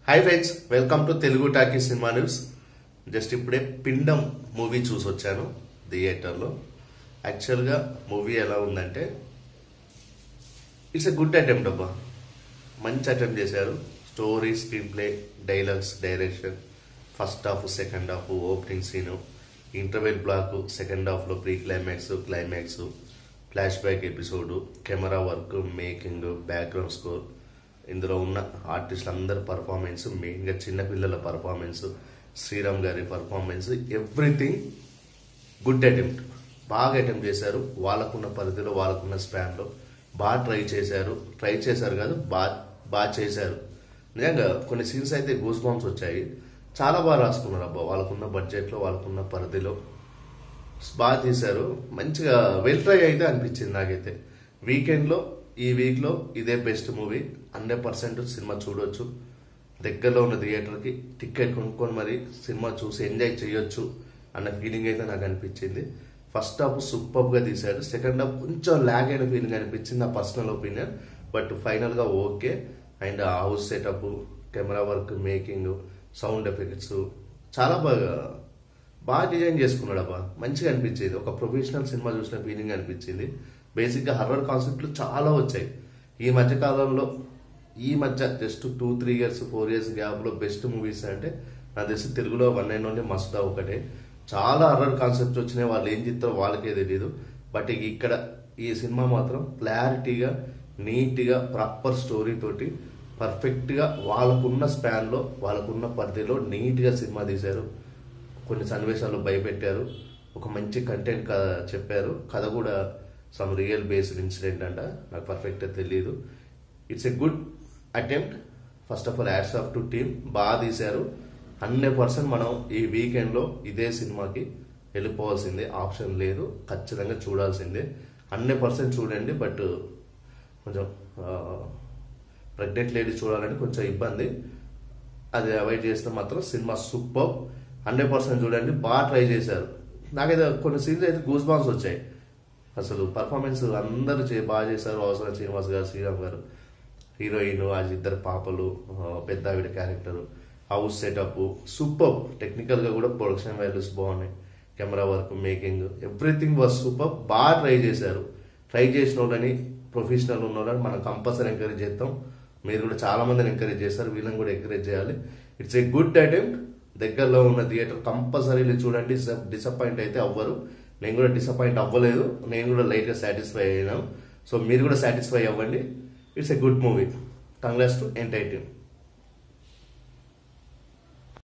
hi friends welcome to Telugu talkie cinema news just ఇప్పుడే Pindam movie చూసి వచ్చాను థియేటర్లో యాక్చువల్గా మూవీ ఎలా ఉందంటే ఇట్స్ ఎ గుడ్ అటెంప్ట్ అబ్బా మంచి అటెంప్ట్ చేశారు story screenplay dialogues direction first half second half opening scene interval block second హాఫ్లో pre climax climax flashback episode camera work making background score ఇందులో ఉన్న ఆర్టిస్టులు అందరి పర్ఫార్మెన్స్ మెయిన్గా చిన్నపిల్లల పర్ఫార్మెన్స్ శ్రీరామ్ గారి పర్ఫార్మెన్స్ ఎవ్రీథింగ్ గుడ్ అటెంప్ట్ బాగా attempt చేశారు వాళ్ళకున్న పరిధిలో వాళ్ళకున్న స్పాన్లో బాగా ట్రై చేశారు ట్రై చేశారు కాదు బాగా బాగా చేశారు నిజంగా కొన్ని సీన్స్ అయితే గూస్ బాంబ్స్ వచ్చాయి చాలా బాగా రాసుకున్నారు అబ్బా వాళ్ళకున్న బడ్జెట్లో వాళ్ళకున్న పరిధిలో బాగా తీశారు మంచిగా వెల్ ట్రై అయితే అనిపించింది నాకైతే వీకెండ్లో ఈ వీక్లో ఇదే best movie hundred percent cinema చూడొచ్చు దగ్గరలో ఉన్న థియేటర్కి టికెట్ కొనుక్కొని మరి సినిమా చూసి ఎంజాయ్ చేయొచ్చు అన్న ఫీలింగ్ అయితే నాకు అనిపించింది ఫస్ట్ హాఫ్ సూపర్గా తీశాడు సెకండ్ హాఫ్ కొంచెం ల్యాగ్ అయిన ఫీలింగ్ అనిపించింది నా పర్సనల్ ఒపీనియన్ బట్ ఫైనల్గా okay and house setup camera work making sound effects చాలా బాగా బాగా డిజైన్ చేసుకున్నాడు అబ్బా మంచిగా అనిపించేది ఒక ప్రొఫెషనల్ సినిమా చూసిన ఫీలింగ్ అనిపించింది బేసిక్గా హర్రర్ కాన్సెప్ట్లు చాలా వచ్చాయి ఈ మధ్య కాలంలో ఈ మధ్య just two three years four years గ్యాప్లో బెస్ట్ మూవీస్ అంటే నాకు తెలిసి తెలుగులో వన్ అండ్ ఓన్లీ మస్తా ఒకటే చాలా హర్రర్ కాన్సెప్ట్స్ వచ్చినాయి వాళ్ళు ఏం చెప్తారో వాళ్ళకే తెలియదు బట్ ఇక్కడ ఈ సినిమా మాత్రం క్లారిటీగా నీట్గా ప్రాపర్ స్టోరీ తోటి పర్ఫెక్ట్గా వాళ్ళకున్న స్పాన్లో వాళ్ళకున్న పరిధిలో నీట్గా సినిమా తీశారు కొన్ని సన్నివేశాలు భయపెట్టారు ఒక మంచి కంటెంట్ కథ చెప్పారు కథ కూడా సమ్ రియల్ బేస్డ్ ఇన్సిడెంట్ అంట నాకు పర్ఫెక్ట్గా తెలియదు it's a good attempt first of all hats off to team బాగా తీశారు హండ్రెడ్ పర్సెంట్ మనం ఈ వీకెండ్లో ఇదే సినిమాకి వెళ్ళిపోవాల్సిందే ఆప్షన్ లేదు ఖచ్చితంగా చూడాల్సిందే హండ్రెడ్ పర్సెంట్ చూడండి బట్ కొంచెం ప్రెగ్నెంట్ లేడీ చూడాలని కొంచెం ఇబ్బంది అది అవాయిడ్ చేస్తే మాత్రం సినిమా సూపర్ హండ్రెడ్ పర్సెంట్ చూడండి బాగా ట్రై చేశారు నాకైతే కొన్ని సీన్స్ అయితే గూస్ బాంబ్స్ వచ్చాయి అసలు పర్ఫార్మెన్స్ అందరూ చే బాగా చేశారు అవసరం శ్రీనివాస్ గారు శ్రీరామ్ గారు హీరోయిన్ ఆ ఇద్దరు పాపలు ఆ, పెద్ద ఆవిడ క్యారెక్టర్ హౌస్ సెటప్ సూపర్ టెక్నికల్గా కూడా ప్రొడక్షన్ వాల్యూస్ బాగున్నాయి camera work making everything was super బాగా ట్రై చేశారు ట్రై చేసిన వాళ్ళని ప్రొఫెషనల్ ఉన్న వాళ్ళని మనం కంపల్సరీ ఎంకరేజ్ చేస్తాం మీరు కూడా చాలా మందిని ఎంకరేజ్ చేస్తారు వీళ్ళని కూడా ఎంకరేజ్ చేయాలి ఇట్స్ ఏ గుడ్ అటెంప్ట్ దగ్గరలో ఉన్న థియేటర్ కంపల్సరీ చూడండి డిసప్పాయింట్ అయితే అవ్వరు నేను కూడా డిసప్పాయింట్ అవ్వలేదు నేను కూడా లైట్గా సాటిస్ఫై అయినాను సో మీరు కూడా సాటిస్ఫై అవ్వండి it's a good movie congrats to entire team